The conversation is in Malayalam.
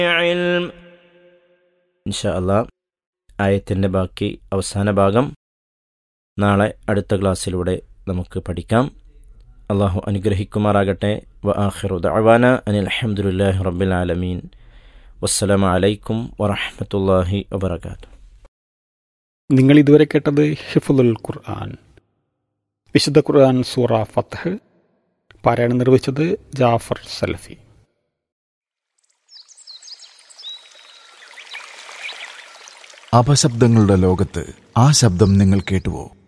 علم ഇൻഷാ അല്ലാ ആയത്തിൻ്റെ ബാക്കി അവസാന ഭാഗം നാളെ അടുത്ത ക്ലാസ്സിലൂടെ നമുക്ക് പഠിക്കാം അള്ളാഹു അനുഗ്രഹിക്കുമാറാകട്ടെ വ ആഖിറു ദഅവാന അനിൽ അൽഹംദുലില്ലാഹി റബ്ബിൽ ആലമീൻ വസ്സലാമു അലൈക്കും വറഹ്മത്തുള്ളാഹി വബറകാതുഹു നിങ്ങൾ ഇതുവരെ കേട്ടത് ഹിഫുൽ ഖുർആൻ വിശുദ്ധ ഖുർആൻ സൂറ ഫത്തഹ് പാരായണം നിർവഹിച്ചത് ജാഫർ സലഫി അപശബ്ദങ്ങളുടെ ലോകത്ത് ആ ശബ്ദം നിങ്ങൾ കേട്ടുവോ